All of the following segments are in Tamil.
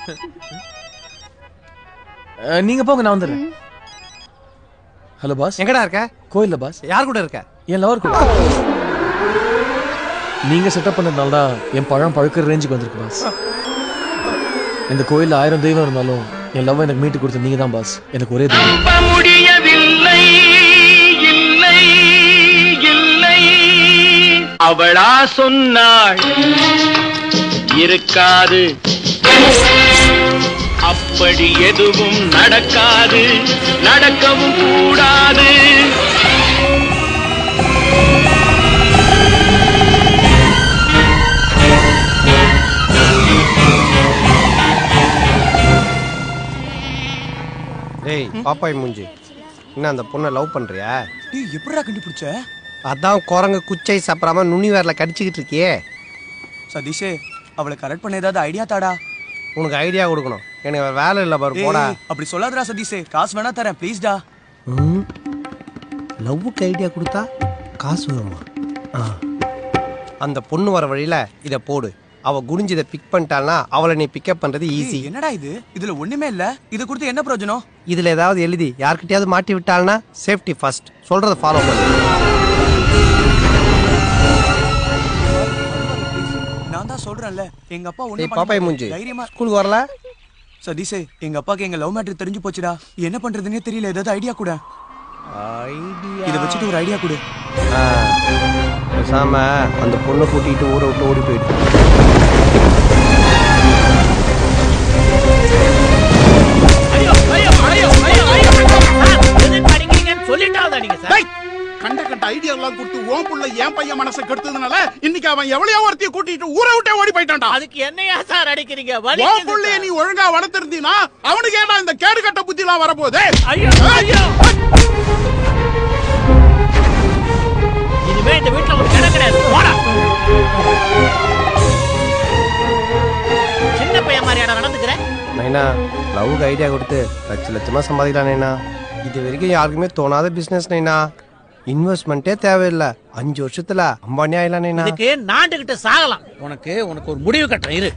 அஹ், நீங்க போங்க நான் வந்துடுறேன் ஹலோ பாஸ் எங்கடா இருக்க கோயில்ல பாஸ் யார் கூட இருக்க என் லவர் கூட நீங்க செட்டப் பண்ணதுனால தான் என் பழம் பழுக்கிற ரேஞ்சுக்கு வந்திருக்கு பாஸ் இந்த கோயில்ல ஆயிரம் தெய்வம் இருந்தாலும் என் லவ் எனக்கு மீட்டு கொடுத்த நீங்க தான் பாஸ் எனக்கு ஒரே தெய்வம் நம்ப முடியவில்லை இல்லை இல்லை அவளா சொன்னாள் இருக்காது அப்படி எதுவும் நடக்காது நடக்கவும் கூடாது டேய் பாப்பாய் மூஞ்சி என்ன அந்த பொண்ணை லவ் பண்றியா டேய் எப்படிடா கண்டுபிடிச்ச அதான் குரங்கு குச்சை சாப்பிடாம நுனி வேர்ல கடிச்சுக்கிட்டு இருக்கியே சதீஷே அவளை கரெக்ட் பண்ண ஏதாவது ஐடியா தாடா உனக்கு ஐடியா கொடுக்கணும் எனக்கு வேற வேலை இல்லை பாரு போடா ஏய், அப்படி சொல்லாதடா சதீஷே காசு வேணா தரேன் ப்ளீஸ்டா லவ்வுக்கு ஐடியா கொடுத்தா காசு வருமா ஆ. அந்த பொண்ணு வர வழியில இதை போடு அவ குனிஞ்சு இதை பிக் பண்ணிட்டாள்னா அவளை நீ பிக்கப் பண்றது ஈஸி என்னடா இது இதுல ஒண்ணுமே இல்ல இது கொடுத்து என்ன பிரயோஜனம் இதுல ஏதாவது எழுதி யார்கிட்டயாவது மாட்டி விட்டாள்னா சேஃப்டி ஃபர்ஸ்ட் சொல்றத ஃபாலோ பண்ணு நான் தான் சொல்றேன்ல எங்க அப்பா டேய் ஒண்ணு பாப்பாய் மூஞ்சி தைரியமா ஸ்கூலுக்கு வரல சதீஷே எங்க அப்பாக்கு எங்க லவ் மேட்டர் தெரிஞ்சு போச்சுடா என்ன பண்றதுன்னே தெரியல ஏதாவது ஐடியா கூட ஐடியா இத வச்சுட்டு ஒரு ஐடியா கொடு பேசாம அந்த பொண்ணை கூட்டிட்டு ஊரை விட்டு ஓடி போயிட்டு ஐயோ ஐயோ ஐயோ ஐயோ ஐயோ சார், எதுக்கு அடிக்கிறீங்கன்னு சொல்லிட்டாதான் நீங்க சார் கண்ட கண்ட ஐடியா எல்லாம் கொடுத்து ஓன் புள்ள என் பையன் மனசை கெடுத்ததுனால இன்னைக்கு அவன் எவ்வளையோ ஒருத்தைய கூட்டிட்டு ஊரை விட்டே ஓடி போயிட்டான்டா அதுக்கு என்னையா சார் அடிக்கிறீங்க உன் வலிக்குது புள்ளைய சார். நீ ஒழுங்கா வளர்த்திருந்தீனா அவனுக்கு ஏடா இந்த கேடு கட்ட புத்தி எல்லாம் வரப்போகுது ஐயோ ஐயோ இனிமே இந்த வீட்டுல ஒரு கிணறு கிடையாது போடா சின்ன பையன் மாதிரியாடா நடந்துக்கிறேன் நைனா லவ்வுக்கு ஐடியா கொடுத்து லட்ச லட்சமா சம்பாதிக்கலாம் நைனா இது வரைக்கும் யாருக்குமே தோணாத பிசினஸ் நைனா இன்வெஸ்ட்மெண்ட்டே தேவையில்லை அஞ்சு வருஷத்துல அம்பானி ஆயிலாம் நைனா இதுக்கு நாண்டுகிட்டு சாகலாம் உனக்கு உனக்கு ஒரு முடிவு கட்டுறேன் இரு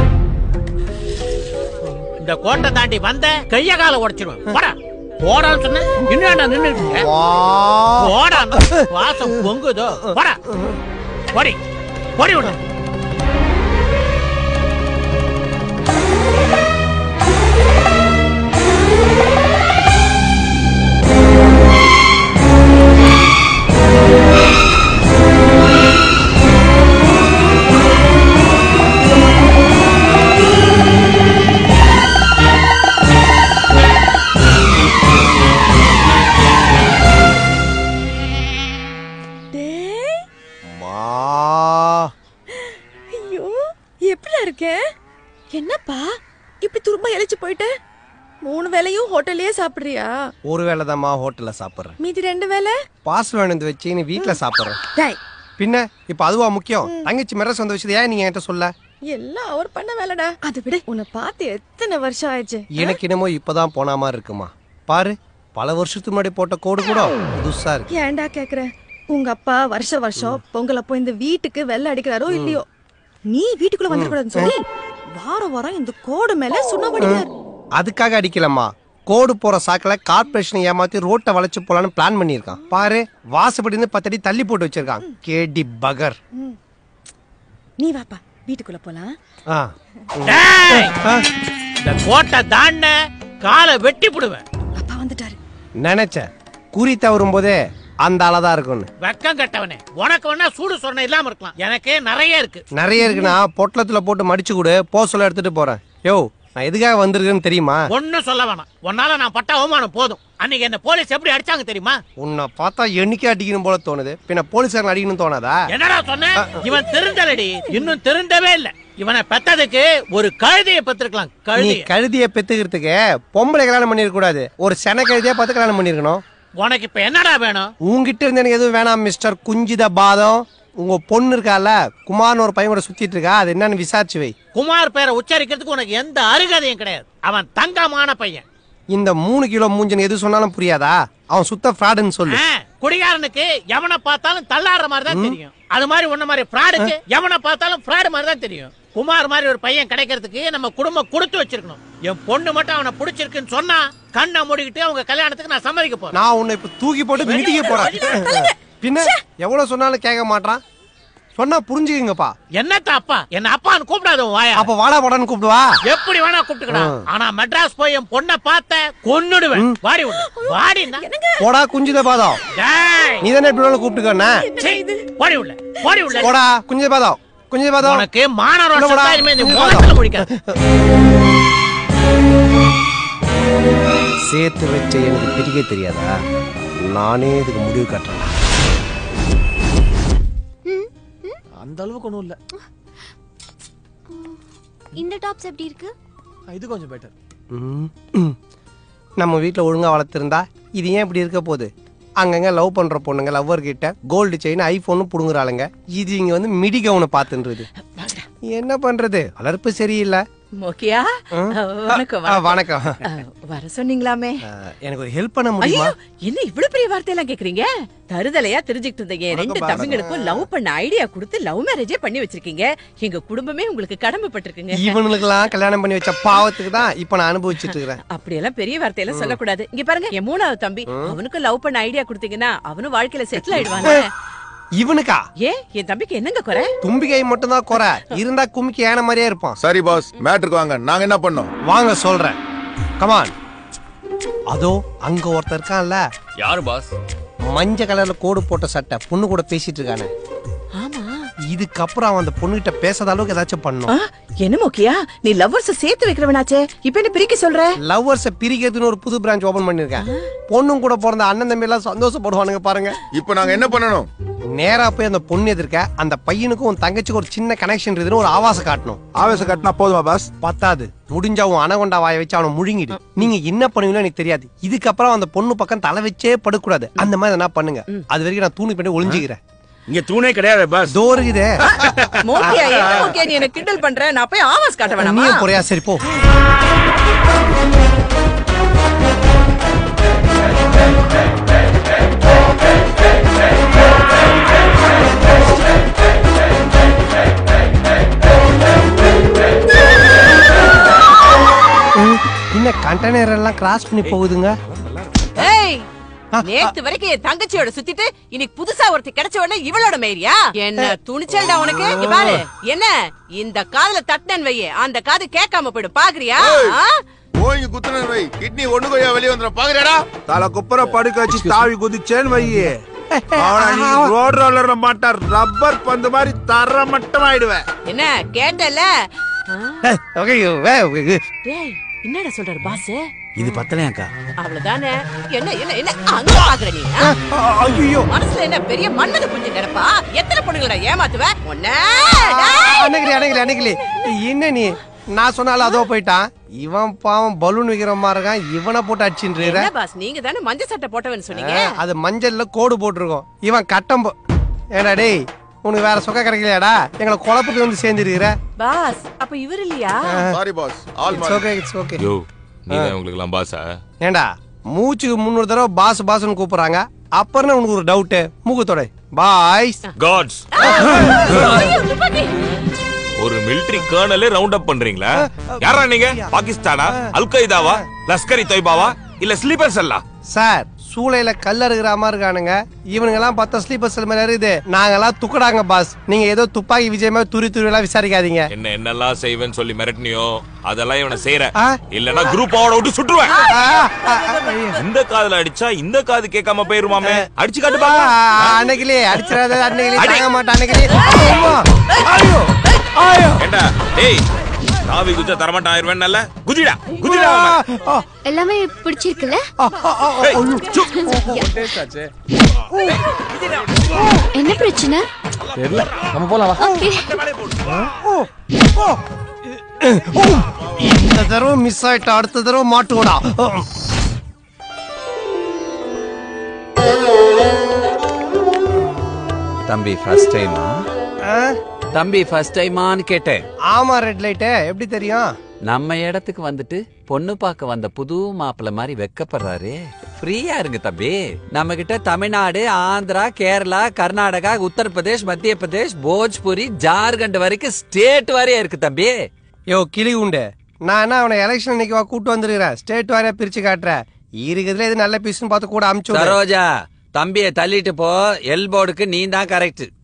இந்த கோட்டை தாண்டி வந்த கைய கால உடைச்சிருவேன் போடா போடான்னு சொன்ன இன்னும் நின்று போடா வாசம் பொங்குதோ போடா போடி போடி விடு டேய் மா ஐயோ எப்படிடா இருக்க என்னப்பா இப்படி துரும்ப இழைச்சு போயிட்ட மூணு வேளையும் ஹோட்டல்லயே சாப்பிடுறியா ஒரு வேளை தான்மா ஹோட்டல்ல சாப்பிட்றேன் மீதி ரெண்டு வேளை பார்சல் வேணுந்து வச்சு நீ வீட்டுல சாப்பிட்றேன் டேய் பின்ன இப்ப அதுவா முக்கியம் தங்கச்சி மெரஸ் வந்து வச்சது ஏன் நீங்க என்கிட்ட சொல்ல எல்லாம் அவர் பண்ண வேலைடா அது விட உன்னை பார்த்து எத்தனை வருஷம் ஆயிடுச்சு எனக்கு என்னமோ இப்பதான் போன மாதிரி இருக்குமா பாரு பல வருஷத்துக்கு முன்னாடி போட்ட கோடு கூட புதுசா இருக்கு ஏன்டா கேக்குற உங்க அப்பா வருஷ வருஷம் பொங்கல் அப்போ இந்த வீட்டுக்கு வெள்ளை அடிக்கிறாரோ இல்லையோ நீ வீட்டுக்குள்ள வந்துடக்கூடாதுன்னு சொல்லி வாரம் வாரம் இந்த கோடு மேல சுண்ணாம்படிக்கிறார் அதுக்காக அடிக்கலம்மா கோடு போற சாக்கில கார்பரேஷனை ஏமாத்தி ரோட்டை வளைச்சு போலான்னு பிளான் பண்ணியிருக்கான் பாரு வாசப்படி இருந்து பத்தடி தள்ளி போட்டு வச்சிருக்கான் கேடி பகர் நீ வாப்பா வீட்டுக்குள்ள போலாம் ஆ. டேய்! ஆ, இந்த கோட்டை தாண்ட காலை வெட்டி போடுவேன் அப்பா வந்துட்டாரு நினைச்சேன் குறி தவறும் போதே அந்த ஆளதான் இருக்கும்னு வெக்கம் கட்டவனே உனக்கு வேணா சூடு சொன்ன இல்லாம இருக்கலாம் எனக்கு நிறைய இருக்கு நிறைய இருக்குன்னா பொட்டலத்துல போட்டு மடிச்சு கொடு போ சொல்ல எடுத்துட்டு போறேன் யோ நான் எதுக்காக வந்திருக்கேன்னு தெரியுமா ஒண்ணும் சொல்ல வேணாம் உன்னால நான் பட்ட அவமானம் போதும் அன்னைக்கு என்ன போலீஸ் எப்படி அடிச்சாங்க தெரியுமா உன்னை பார்த்தா என்னைக்கு அடிக்கணும் போல தோணுது பின்ன போலீஸ்காரன் அடிக்கணும் தோணாதா என்னடா சொன்ன இவன் திருந்தலடி இன்னும் திருந்தவே இல்ல இவனை பெத்ததுக்கு ஒரு கழுதையை பெத்திருக்கலாம் நீ கழுதைய கழுதிய பெத்துக்கிறதுக்கு பொம்பளை கல்யாணம் பண்ணிருக்க கூடாது ஒரு சென கழுதியா பார்த்து கல்யாணம் பண்ணிருக்கணும் உனக்கு இப்ப என்னடா வேணும் உங்ககிட்ட இருந்து எனக்கு எதுவும் வேணாம் மிஸ்டர் குஞ்சித பாதம் உங்க பொண்ணு இருக்கால குமார்னு ஒரு பையன் கூட சுத்திட்டு இருக்கா அது என்னன்னு விசாரிச்சு வை குமார் பேரை உச்சரிக்கிறதுக்கு உனக்கு எந்த அருகதையும் கிடையாது அவன் தங்கமான பையன் இந்த மூணு கிலோ மூஞ்சன் எது சொன்னாலும் புரியாதா அவன் சுத்த ஃப்ராடுன்னு சொல்லு ஆ, குடிகாரனுக்கு எவனை பார்த்தாலும் தள்ளாடுற மாதிரி தான் தெரியும் அது மாதிரி உன்ன மாதிரி ஃப்ராடுக்கு எவனை பார்த்தாலும் ஃப்ராடு மாதிரி தான் தெரியும் குமார் மாதிரி ஒரு பையன் கிடைக்கிறதுக்கு நம்ம குடும்பம் கொடுத்து வச்சிருக்கணும் என் பொண்ணு மட்டும் அவனை பிடிச்சிருக்குன்னு சொன்னா கண்ணை மூடிக்கிட்டு அவங்க கல்யாணத்துக்கு நான் சம்மதிக்க போறேன் நான் உன்னை இப்ப தூக்கி போட்டு மிதிக்க போறேன் பின்ன எவ்வளவு சொன்னாலும் கேட்க மாட்டான் சொன்னா புரிஞ்சுக்கங்கப்பா என்னத்த அப்பா என்ன அப்பான்னு கூப்பிடாத உன் வாயா அப்ப வாடா போடான்னு கூப்பிடுவா எப்படி வேணா கூப்பிட்டுக்கலாம் ஆனா மெட்ராஸ் போய் என் பொண்ணை பார்த்த கொன்னுடுவேன் வாடி விடு வாடின்னா போடா குஞ்சுத பாதம் டேய் நீ தானே எப்படி வேணாலும் கூப்பிட்டுக்கண்ணா சீ, போடி உள்ள போடி உள்ள போடா குஞ்சுத பாதம் குஞ்சுத பாதம் உனக்கு மானரோட உள்ள போடா. இனிமே இந்த உள்ள முகத்துல முடிக்காது சேர்த்து வச்ச எனக்கு பிரிக்க தெரியாதா நானே இதுக்கு முடிவு கட்டுறேன் அந்த அளவுக்கு ஒன்றும் இல்லை இந்த டாப்ஸ் எப்படி இருக்கு இது கொஞ்சம் பெட்டர் ம், ம். நம்ம வீட்டில் ஒழுங்கா வளர்த்துருந்தா இது ஏன் இப்படி இருக்க போகுது அங்கங்க லவ் பண்ற பொண்ணுங்க லவ்வர் கிட்ட கோல்டு செயின் ஐபோனும் புடுங்குறாளுங்க இது இங்க வந்து மிடி கவுனை பார்த்துன்றது என்ன பண்றது வளர்ப்பு சரியில்லை மோக்கியா ஆ? வணக்கம் ஆ, வணக்கம். வணக்கம் ஆ, வர சொன்னீங்களாமே ஆ, எனக்கு ஒரு ஹெல்ப் பண்ண ஐயோ முடியுமா என்ன இவ்வளவு பெரிய வார்த்தையெல்லாம் கேக்குறீங்க தருதலையா தெரிஞ்சுக்கிட்டு இருந்தீங்க என் ரெண்டு வணக்கம், தம்பிங்களுக்கும் லவ் பண்ண ஐடியா கொடுத்து லவ் மேரேஜே பண்ணி வச்சிருக்கீங்க எங்க குடும்பமே உங்களுக்கு கடமைப்பட்டிருக்குங்க இவனுக்கெல்லாம் கல்யாணம் பண்ணி வச்ச பாவத்துக்கு தான் இப்ப நான் அனுபவிச்சுட்டு இருக்கிறேன் அப்படியெல்லாம் பெரிய வார்த்தையெல்லாம் சொல்லக்கூடாது இங்க பாருங்க என் மூணாவது தம்பி அவனுக்கு லவ் பண்ண ஐடியா கொடுத்தீங்கன்னா அவனும் வாழ்க்கையில செட்டில் ஆயிடுவாங்க இவனுக்கா ஏன் என் தம்பிக்கு என்னங்க குறை தும்பிக்கை மட்டும் தான் குறை இருந்தா குமிக்கி ஏன மாதிரியே இருப்பான் சரி பாஸ் மேட்ருக்கு வாங்க நாங்க என்ன பண்ணோம் வாங்க சொல்றேன் கமான் அதோ அங்க ஒருத்தர் இருக்கான்ல யாரு பாஸ் மஞ்சள் கலர்ல கோடு போட்ட சட்டை பொண்ணு கூட பேசிட்டு இருக்கானே ஆமா இதுக்கப்புறம் அவன் அந்த பொண்ணுகிட்ட பேசாத அளவுக்கு ஏதாச்சும் ஆ, பண்ணும் என்ன மோக்கியா நீ லவ்வர்ஸ் சேர்த்து வைக்கிறவனாச்சே இப்ப என்ன பிரிக்க சொல்ற லவ்வர்ஸ பிரிக்கிறதுன்னு ஒரு புது பிரான்ச் ஓபன் பண்ணிருக்கேன் பொண்ணும் கூட பிறந்த அண்ணன் தம்பி எல்லாம் சந்தோஷப்படுவானுங்க பாருங்க இப்போ நாங்க என்ன பண்ணணும் நேரா போய் அந்த பொண்ணு எதிர்க்க அந்த பையனுக்கும் உன் தங்கச்சிக்கு ஒரு சின்ன கனெக்ஷன் இருக்குதுன்னு ஒரு ஆவாசம் காட்டணும் ஆவேசம் கட்டினா போதுமா பாஸ் பத்தாது முடிஞ்சா உன் அனகொண்டா வாயை வச்சு அவனை முழுங்கிடு நீங்க என்ன பண்ணுவீங்களோ எனக்கு தெரியாது இதுக்கப்புறம் அந்த பொண்ணு பக்கம் தலை வச்சே படுக்கூடாது அந்த மாதிரி என்ன பண்ணுங்க அது வரைக்கும் நான் தூணி பண்ணி ஒளிஞ்சுக்கிறேன் இங்க தூணே கிடையாது பாஸ் தோ இருக்குதே மோக்கியா என்ன மோக்கியா நீ என்ன கிண்டல் பண்ற நான் போய் ஆவாஸ் காட்ட வேணாமா நீயும் குறையா சரி போ என்ன கண்டெய்னர் எல்லாம் கிராஸ் பண்ணி போகுதுங்க ஏய் நேத்து வரைக்கும் என் தங்கச்சியோட சுத்திட்டு இன்னைக்கு புதுசா ஒருத்தி கிடைச்ச உடனே இவளோட மேரியா என்ன துணிச்சல்டா உனக்கு இங்க பாரு என்ன இந்த காதுல தட்டினன் வையே அந்த காது கேட்காம போயிடும் பாக்குறியா ஆ? போய் குத்துன வை கிட்னி ஒண்ணு கொய்யா வெளியே வந்துடும் பாக்குறியாடா தலை குப்புற படுக்க வச்சு தாவி குதிச்சேன்னு வையே அவன நீ ரோட் ரோலர் மாட்டார் ரப்பர் பந்து மாதிரி தர மட்டும் ஆயிடுவேன் என்ன கேட்டல டேய் என்னடா சொல்றாரு பாஸ் இது பத்தலையாக்கா அவ்வளவுதானே என்ன என்ன என்ன அங்க பாக்குற நீ ஆ? ஐயோ மனசுல என்ன பெரிய மன்மத குஞ்சு நினைப்பா எத்தனை பொண்ணுங்கள ஏமாத்துவ ஒன்ன அன்னைக்கு அன்னைக்கு அன்னைக்கு என்ன நீ நான் சொன்னாலும் அதோ போயிட்டான் இவன் பாவம் பலூன் விக்கிற மாதிரி இருக்கான் இவனை போட்டு அடிச்சுட்டு என்ன பாஸ் நீங்க தானே மஞ்சள் சட்டை போட்டவன்னு சொன்னீங்க அது மஞ்சள்ல கோடு போட்டிருக்கோம் இவன் கட்டம் போ- ஏடா டேய் உனக்கு வேற சொக்க கிடைக்கலையாடா எங்களை குழப்பத்துக்கு வந்து சேர்ந்துருக்கிற பாஸ் அப்ப இவர் இல்லையா sorry boss all it's okay it's okay yo நீ தான் உங்களுக்கு எல்லாம் பாஸா ஏண்டா மூச்சுக்கு முன்னூறு தடவை பாஸ் பாஸ்னு கூப்பிடுறாங்க அப்புறம் உனக்கு ஒரு டவுட்டு மூக்குத்தோட பாய்ஸ் காட்ஸ் ஒரு மிலிட்டரி கர்னலே ரவுண்ட் அப் பண்றீங்களா யாரா நீங்க பாகிஸ்தானா அல் கைதாவா லஸ்கரி தொய்பாவா இல்ல ஸ்லீப்பர் செல்லா சார் சூளையில கல் அறுக்கிற மாதிரி இருக்கானுங்க இவனுங்க எல்லாம் பார்த்தா ஸ்லீப்பர் செல் மாதிரி இருக்குது நாங்கெல்லாம் துக்கடாங்க பாஸ் நீங்க ஏதோ துப்பாக்கி விஜய் மாதிரி துரி துரி எல்லாம் விசாரிக்காதீங்க என்ன என்னெல்லாம் செய்வேன்னு சொல்லி மிரட்டினியோ அதெல்லாம் இவனை செய்யற ஆ? இல்லனா குரூப் அவட விட்டு சுட்டுருவேன் ஆ, ஆ, ஆ, இந்த காதுல அடிச்சா இந்த காது கேட்காம போயிருமாமே அடிச்சு காட்டு ஆ, பாக்கலாம் அன்னைக்கிலே அடிச்சிடாத அன்னைக்கிலே அடி. தாங்க மாட்டேன் அன்னைக்கிலே அம்மா, ஐயோ ஐயோ ஏண்டா டேய் காவி குச்சா தரமாட்டான் ஆயிருவேன் நல்ல குதிடா குதிடா அவன். ஆ, எல்லாமே பிடிச்சிருக்குல்ல ஆ, ஆ, ஆ, ஏய், ஐயோ. சு. என்ன பிரச்சனை தெரியல நம்ம போலாம் வா ஓகே ஓ, ஓ. ஓ, இந்த தடவை மிஸ் ஆயிட்டா அடுத்த தடவை மாட்டுவோடா தம்பி ஃபர்ஸ்ட் டைமா ஆ, தம்பி ஃபர்ஸ்ட் டைமான்னு கேட்டேன் ஆமா ரெட் லைட்டு எப்படி தெரியும் நம்ம இடத்துக்கு வந்துட்டு பொண்ணு பார்க்க வந்த புது மாப்பிள்ளை மாதிரி வெக்கப்படுறாரு ஃப்ரீயா இருங்க தம்பி நம்ம கிட்ட தமிழ்நாடு ஆந்திரா கேரளா கர்நாடகா உத்தரப்பிரதேஷ் மத்திய பிரதேஷ் போஜ்புரி ஜார்க்கண்ட் வரைக்கும் ஸ்டேட் வரையும் இருக்கு தம்பி யோ கிளி உண்டு நான் என்ன அவனை எலெக்ஷன் நினைக்கவா கூட்டு வந்திருக்கிறேன் ஸ்டேட் வாரியா பிரிச்சு காட்டுறேன் இருக்கிறதுல இது நல்ல பீஸ்னு பார்த்து கூட அமுச்சு விடு. சரோஜா தம்பியை தள்ளிட்டு போ எல்போர்டுக்கு நீ தான் கரெக்ட்